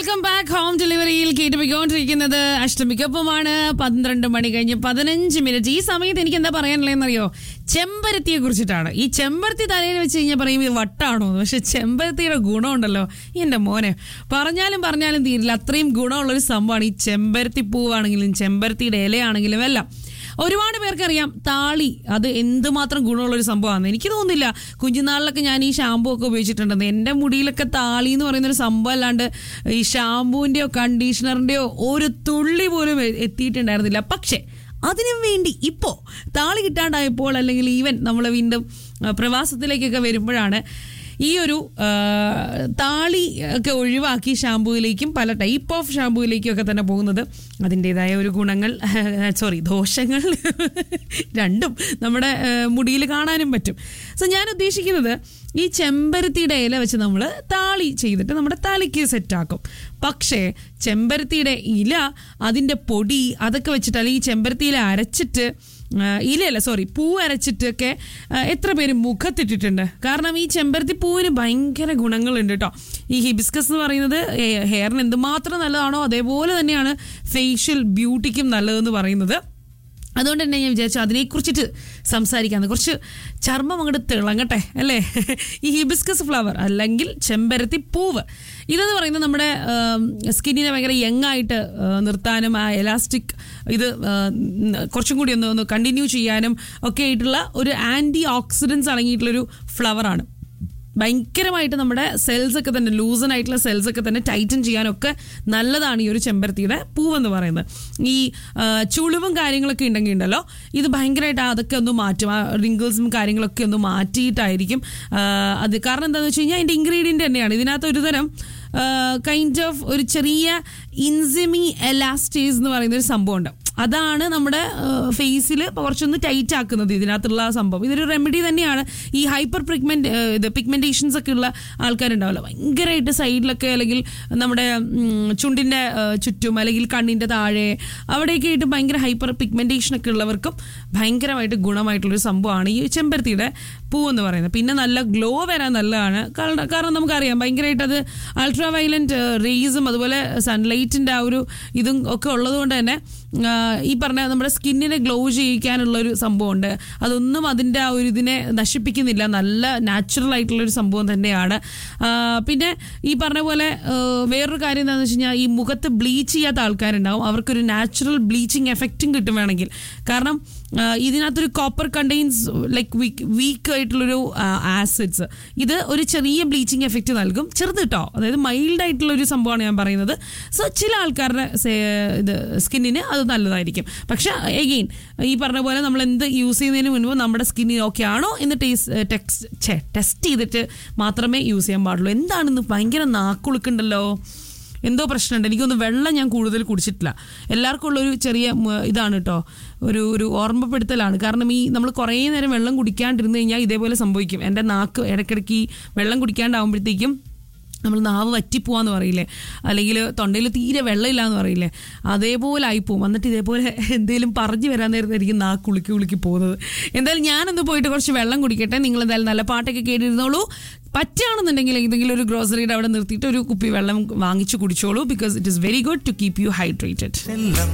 Welcome back home ഡെലിവറിയിൽ കേട്ടുപോയിക്കൊണ്ടിരിക്കുന്നത് അഷ്ടമിക്കൊപ്പമാണ് പന്ത്രണ്ട് മണി കഴിഞ്ഞ് പതിനഞ്ച് മിനിറ്റ് ഈ സമയത്ത് എനിക്ക് എന്താ പറയാനുള്ളതെന്നറിയോ ചെമ്പരത്തിയെ കുറിച്ചിട്ടാണ് ഈ ചെമ്പരത്തി തലയിൽ വെച്ച് കഴിഞ്ഞാൽ പറയും ഇത് വട്ടാണോ എന്ന്. പക്ഷെ ചെമ്പരത്തിയുടെ ഗുണമുണ്ടല്ലോ എൻ്റെ മോനെ പറഞ്ഞാലും പറഞ്ഞാലും തീരില്ല അത്രയും ഗുണമുള്ളൊരു സംഭവമാണ് ഈ ചെമ്പരത്തി പൂവാണെങ്കിലും ചെമ്പരത്തിയുടെ ഇലയാണെങ്കിലും എല്ലാം ഒരുപാട് പേർക്കറിയാം താളി അത് എന്തുമാത്രം ഗുണമുള്ള ഒരു സംഭവമാണ് എനിക്ക് തോന്നുന്നില്ല കുഞ്ഞുനാളിലൊക്കെ ഞാൻ ഈ ഷാമ്പു ഒക്കെ ഉപയോഗിച്ചിട്ടുണ്ടെന്ന് എൻ്റെ മുടിയിലൊക്കെ താളി എന്ന് പറയുന്ന ഒരു സംഭവം അല്ലാണ്ട് ഈ ഷാമ്പുവിൻ്റെയോ കണ്ടീഷണറിൻ്റെയോ ഒരു തുള്ളി പോലും എ- എത്തിയിട്ടുണ്ടായിരുന്നില്ല പക്ഷേ അതിനു വേണ്ടി ഇപ്പോൾ താളി കിട്ടാണ്ടായപ്പോൾ അല്ലെങ്കിൽ ഈവൻ നമ്മൾ വീണ്ടും ആ, പ്രവാസത്തിലേക്കൊക്കെ വരുമ്പോഴാണ് ഈ ഒരു ആ, താളി ഒക്കെ ഒഴിവാക്കി ഷാമ്പുവിലേക്കും പല ടൈപ്പ് ഓഫ് ഷാമ്പുവിലേക്കും ഒക്കെ തന്നെ പോകുന്നത് അതിൻ്റെതായ ഒരു ഗുണങ്ങൾ സോറി ദോഷങ്ങൾ രണ്ടും നമ്മുടെ മുടിയിൽ കാണാനും പറ്റും സോ ഞാൻ ഉദ്ദേശിക്കുന്നത് ഈ ചെമ്പരത്തിയുടെ ഇല വെച്ച് നമ്മൾ താളി ചെയ്തിട്ട് നമ്മുടെ തലയ്ക്ക് സെറ്റാക്കും പക്ഷേ ചെമ്പരത്തിയുടെ ഇല അതിൻ്റെ പൊടി അതൊക്കെ വെച്ചിട്ട് അല്ലെങ്കിൽ ഈ ചെമ്പരത്തി ഇല അരച്ചിട്ട് ആ, ഇലയല്ല സോറി പൂ അരച്ചിട്ടൊക്കെ ആ, എത്ര പേര് മുഖത്തിട്ടിട്ടുണ്ട് കാരണം ഈ ചെമ്പരത്തി പൂവിന് ഭയങ്കര ഗുണങ്ങളുണ്ട് കേട്ടോ ഈ ഹിബിസ്കസ് എന്ന് പറയുന്നത് ഹെ- ഹെയറിന് എന്തുമാത്രം നല്ലതാണോ അതേപോലെ തന്നെയാണ് ഫേഷ്യൽ ബ്യൂട്ടിക്കും നല്ലതെന്ന് പറയുന്നത് അതുകൊണ്ട് തന്നെ ഞാൻ വിചാരിച്ചു അതിനെക്കുറിച്ചിട്ട് സംസാരിക്കാന്ന് കുറച്ച് ചർമ്മം അങ്ങോട്ട് തിളങ്ങട്ടെ അല്ലേ ഈ ഹിബിസ്കസ് ഫ്ലവർ അല്ലെങ്കിൽ ചെമ്പരത്തി പൂവ് ഇതെന്ന് പറയുന്നത് നമ്മുടെ സ്കിന്നിനെ ഭയങ്കര യങ് ആയിട്ട് ആ, നിർത്താനും ആ എലാസ്റ്റിക് ഇത് ആ, ഉം, കുറച്ചും കൂടി ഒന്ന് ഒന്ന് കണ്ടിന്യൂ ചെയ്യാനും ഒക്കെ ആയിട്ടുള്ള ഒരു ആൻറ്റി ഓക്സിഡൻസ് അടങ്ങിയിട്ടുള്ളൊരു ഫ്ലവറാണ് ഭയങ്കരമായിട്ട് നമ്മുടെ സെൽസ് ഒക്കെ തന്നെ ലൂസൺ ആയിട്ടുള്ള സെൽസ് ഒക്കെ തന്നെ ടൈറ്റൻ ചെയ്യാനൊക്കെ നല്ലതാണ് ഈ ഒരു ചെമ്പരത്തിയുടെ പൂവെന്ന് പറയുന്നത് ഈ ആ, ചുളിവും കാര്യങ്ങളൊക്കെ ഉണ്ടെങ്കിൽ ഉണ്ടല്ലോ ഇത് ഭയങ്കരമായിട്ട് അതൊക്കെ ഒന്ന് മാറ്റും ആ റിങ്കിൾസും കാര്യങ്ങളൊക്കെ ഒന്ന് മാറ്റിയിട്ടായിരിക്കും ആ, അത് കാരണം എന്താണെന്ന് വെച്ച് കഴിഞ്ഞാൽ അതിൻ്റെ ഇൻഗ്രീഡിയൻ്റ് തന്നെയാണ് ഇതിനകത്ത് ഒരു തരം കൈൻഡ് ഓഫ് ഒരു ചെറിയ ഇൻസിമി എലാസ്റ്റേസ് എന്ന് പറയുന്ന ഒരു സംഭവമുണ്ട് അതാണ് നമ്മുടെ ഫേസിൽ കുറച്ചൊന്ന് ടൈറ്റ് ആക്കുന്നത് ഇതിനകത്തുള്ള ആ സംഭവം ഇതൊരു റെമഡി തന്നെയാണ് ഈ ഹൈപ്പർ പിഗ്മെന്റ് ഇത് പിഗ്മെന്റേഷൻസ് ഒക്കെ ഉള്ള ആൾക്കാരുണ്ടാവില്ല ഭയങ്കരമായിട്ട് സൈഡിലൊക്കെ അല്ലെങ്കിൽ നമ്മുടെ ഉം, ചുണ്ടിന്റെ ആ, ചുറ്റും അല്ലെങ്കിൽ കണ്ണിന്റെ താഴെ അവിടെയൊക്കെ ആയിട്ട് ഭയങ്കര ഹൈപ്പർ പിഗ്മെന്റേഷൻ ഒക്കെ ഉള്ളവർക്കും ഭയങ്കരമായിട്ട് ഗുണമായിട്ടുള്ളൊരു സംഭവമാണ് ഈ ചെമ്പരത്തിയുടെ പൂ എന്ന് പറയുന്നത് പിന്നെ നല്ല ഗ്ലോ വരാൻ നല്ലതാണ് കാരണം കാരണം നമുക്കറിയാം ഭയങ്കരമായിട്ട് അത് അൾട്രാ വയലന്റ് റേസും അതുപോലെ സൺലൈറ്റിന്റെ ആ ഒരു ഇതും ഒക്കെ ഉള്ളതുകൊണ്ട് തന്നെ ആ, ഈ പറഞ്ഞ നമ്മുടെ സ്കിന്നിനെ ഗ്ലോ ചെയ്യിക്കാനുള്ള ഒരു സംഭവമുണ്ട് അതൊന്നും അതിൻ്റെ ആ ഒരു ഇതിനെ നശിപ്പിക്കുന്നില്ല നല്ല നാച്ചുറൽ ആയിട്ടുള്ള ഒരു സംഭവം തന്നെയാണ് ആ, പിന്നെ ഈ പറഞ്ഞ പോലെ ആ, വേറൊരു കാര്യം എന്താണെന്ന് വെച്ച് കഴിഞ്ഞാൽ ഈ മുഖത്ത് ബ്ലീച്ച് ചെയ്യാത്ത ആൾക്കാരുണ്ടാവും അവർക്കൊരു നാച്ചുറൽ ബ്ലീച്ചിങ് എഫക്റ്റും കിട്ടും വേണമെങ്കിൽ കാരണം ആ, ഇതിനകത്തൊരു copper contains like weak weak ആയിട്ടുള്ളൊരു ആസിഡ്സ് ഇത് ഒരു ചെറിയ ബ്ലീച്ചിങ് എഫക്റ്റ് നൽകും ചെറുത് കേട്ടോ അതായത് മൈൽഡ് ആയിട്ടുള്ള ഒരു സംഭവമാണ് ഞാൻ പറയുന്നത് സോ ചില ആൾക്കാരുടെ സേ- ഇത് സ്കിന്നിന് അത് നല്ലതായിരിക്കും പക്ഷെ എഗെയിൻ ഈ പറഞ്ഞ പോലെ നമ്മൾ എന്ത് യൂസ് ചെയ്യുന്നതിന് മുൻപ് നമ്മുടെ സ്കിന്നിന് ഓക്കെ ആണോ എന്ന് ടേസ്റ്റ് ടെക്സ്റ്റ് ടെസ്റ്റ് ചെയ്തിട്ട് മാത്രമേ യൂസ് ചെയ്യാൻ പാടുള്ളൂ എന്താണെന്ന് ഭയങ്കര നാക്കുളുക്കുണ്ടല്ലോ എന്തോ പ്രശ്നമുണ്ട് എനിക്കൊന്ന് വെള്ളം ഞാൻ കൂടുതൽ കുടിച്ചിട്ടില്ല എല്ലാവർക്കും ഉള്ളൊരു ചെറിയ മ, ഇതാണ് കേട്ടോ ഒരു ഒരു ഓർമ്മപ്പെടുത്തലാണ് കാരണം ഈ നമ്മൾ കുറേ നേരം വെള്ളം കുടിക്കാണ്ടിരുന്ന് കഴിഞ്ഞാൽ ഇതേപോലെ സംഭവിക്കും എൻ്റെ നാക്ക് ഇടയ്ക്കിടയ്ക്ക് ഈ വെള്ളം കുടിക്കാണ്ടാവുമ്പോഴത്തേക്കും നമ്മൾ നാവ് വറ്റിപ്പോവാന്ന് പറയില്ലേ അല്ലെങ്കിൽ തൊണ്ടയിൽ തീരെ വെള്ളമില്ല എന്ന് പറയില്ലേ അതേപോലെ ആയിപ്പോവും എന്നിട്ട് ഇതേപോലെ എന്തെങ്കിലും പറഞ്ഞു വരാൻ നേരത്തായിരിക്കും നാക്ക് കുളുക്കി കുളുക്കി പോകുന്നത് എന്തായാലും ഞാനൊന്ന് പോയിട്ട് കുറച്ച് വെള്ളം കുടിക്കട്ടെ നിങ്ങൾ എന്തായാലും നല്ല പാട്ടൊക്കെ കേട്ടിരുന്നോളൂ പറ്റുകയാണെന്നുണ്ടെങ്കിൽ ഏതെങ്കിലും ഒരു ഗ്രോസറിയുടെ അവിടെ നിർത്തിയിട്ട് ഒരു കുപ്പി വെള്ളം വാങ്ങിച്ചു കുടിച്ചോളൂ because it is very good to keep you hydrated